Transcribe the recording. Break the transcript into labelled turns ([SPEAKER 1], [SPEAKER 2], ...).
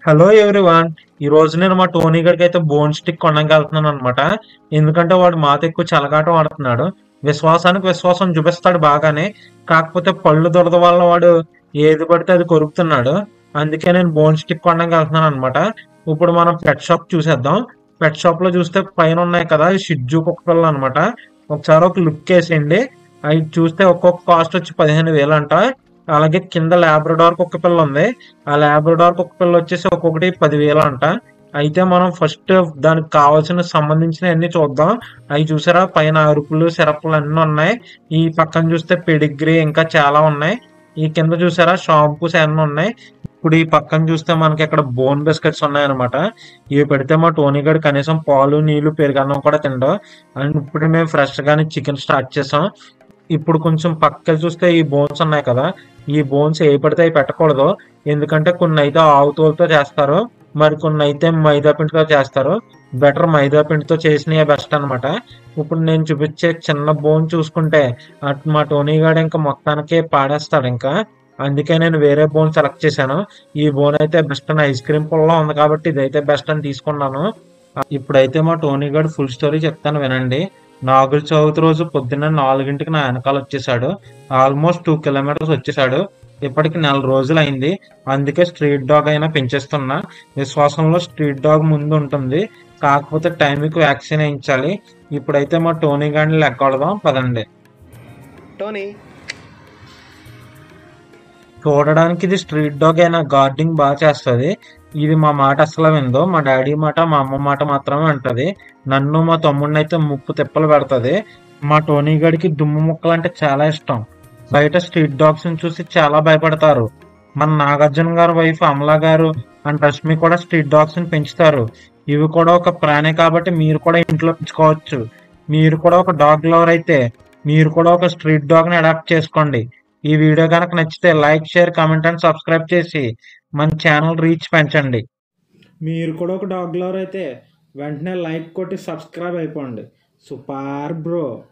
[SPEAKER 1] hello everyone ఈ రోజు నేను మా టోనీ గడికి అయితే బోన్ స్టిక్ కొనడానికి వెళ్తున్నాను అనమాట ఎందుకంటే వాడు మాత ఎక్కువ చలగాటం ఆడుతున్నాడు విశ్వాసానికి విశ్వాసం చూపిస్తాడు బాగానే కాకపోతే పళ్ళు దొరద వల్ల వాడు ఏది పడితే అది కొరుకుతున్నాడు అందుకే నేను బోన్ స్టిక్ కొనడానికి వెళ్తున్నాను అనమాట ఇప్పుడు మనం పెట్ షాప్ చూసేద్దాం పెట్ షాప్ లో చూస్తే పైన ఉన్నాయి కదా షిడ్జు కుక్క పిల్లలు అనమాట ఒకసారి ఒక లుక్ వేసేయండి అవి చూస్తే ఒక్కొక్క కాస్ట్ వచ్చి పదిహేను వేలు అంట అలాగే కింద లాబ్రడార్ కుక్క పిల్ల ఉంది ఆ లాబ్రడార్ కుక్క పిల్ల వచ్చేసి ఒక్కొక్కటి పదివేలు అంట అయితే మనం ఫస్ట్ దానికి కావాల్సిన సంబంధించిన అన్ని చూద్దాం అవి చూసారా పైన అరుపులు సిరపులు అన్ని ఉన్నాయి ఈ పక్కన చూస్తే పెడిగ్రీ ఇంకా చాలా ఉన్నాయి ఈ కింద చూసారా షాంపూస్ అన్ని ఉన్నాయి ఇప్పుడు ఈ పక్కన చూస్తే మనకి ఇక్కడ బోన్ బిస్కెట్స్ ఉన్నాయన్నమాట ఇవి పెడితే మా టోనీ గడు కనీసం పాలు నీళ్లు పెరుగన్నం కూడా తిండవు అండ్ ఇప్పుడు మేము ఫ్రెష్ గానే చికెన్ స్టార్ట్ చేసాం ఇప్పుడు కొంచెం పక్కన చూస్తే ఈ బోన్స్ ఉన్నాయి కదా ఈ బోన్స్ ఏ పడితే అవి పెట్టకూడదు ఎందుకంటే కొన్ని అయితే ఆవుతోలతో చేస్తారు మరి కొన్ని అయితే మైదా పిండితో చేస్తారు బెటర్ మైదా పిండితో చేసినవి బెస్ట్ అన్నమాట ఇప్పుడు నేను చూపించే చిన్న బోన్ చూసుకుంటే అటు మా టోనీ గాడు ఇంకా మొత్తానికి పాడేస్తాడు ఇంకా అందుకే నేను వేరే బోన్ సెలెక్ట్ చేశాను ఈ బోన్ అయితే బెస్ట్ అని ఐస్ క్రీమ్ పుల్లలో ఉంది కాబట్టి ఇదైతే బెస్ట్ అని తీసుకున్నాను ఇప్పుడైతే మా టోనీ గారు ఫుల్ స్టోరీ చెప్తాను వినండి నాగుల చవితి రోజు పొద్దున్న నాలుగింటికి నా వెనకాల వచ్చేసాడు ఆల్మోస్ట్ టూ కిలోమీటర్స్ వచ్చేసాడు ఇప్పటికి నెల రోజులు అయింది అందుకే స్ట్రీట్ డాగ్ అయినా పెంచేస్తున్నా విశ్వాసంలో స్ట్రీట్ డాగ్ ముందు ఉంటుంది కాకపోతే టైంకి వ్యాక్సిన్ వేయించాలి ఇప్పుడైతే మా టోనీ గాడిని లెక్కొడదాం పదండి
[SPEAKER 2] టోనీ
[SPEAKER 1] చూడడానికి ఇది స్ట్రీట్ డాగ్ అయినా గార్డింగ్ బాగా చేస్తుంది ఇది మా మాట అసలు విందో మా డాడీ మాట మా అమ్మ మాట మాత్రమే అంటది నన్ను మా తమ్ముడిని అయితే ముప్పు తిప్పలు పెడుతుంది మా టోనీ గడికి దుమ్ము ముక్కలు అంటే చాలా ఇష్టం బయట స్ట్రీట్ డాగ్స్ ని చూసి చాలా భయపడతారు మన నాగార్జున గారు వైఫ్ అమలా గారు అండ్ రష్మి కూడా స్ట్రీట్ డాగ్స్ ని పెంచుతారు ఇవి కూడా ఒక ప్రాణి కాబట్టి మీరు కూడా ఇంట్లో పెంచుకోవచ్చు మీరు కూడా ఒక డాగ్ లవర్ అయితే మీరు కూడా ఒక స్ట్రీట్ డాగ్ ని అడాప్ట్ చేసుకోండి ఈ వీడియో కనుక నచ్చితే like share comment and subscribe చేసి మన ఛానల్ రీచ్ పెంచండి మీరు కూడా ఒక డాగ్ లవర్ అయితే వెంటనే లైక్ కొట్టి సబ్స్క్రైబ్ అయిపోండి సూపర్ బ్రో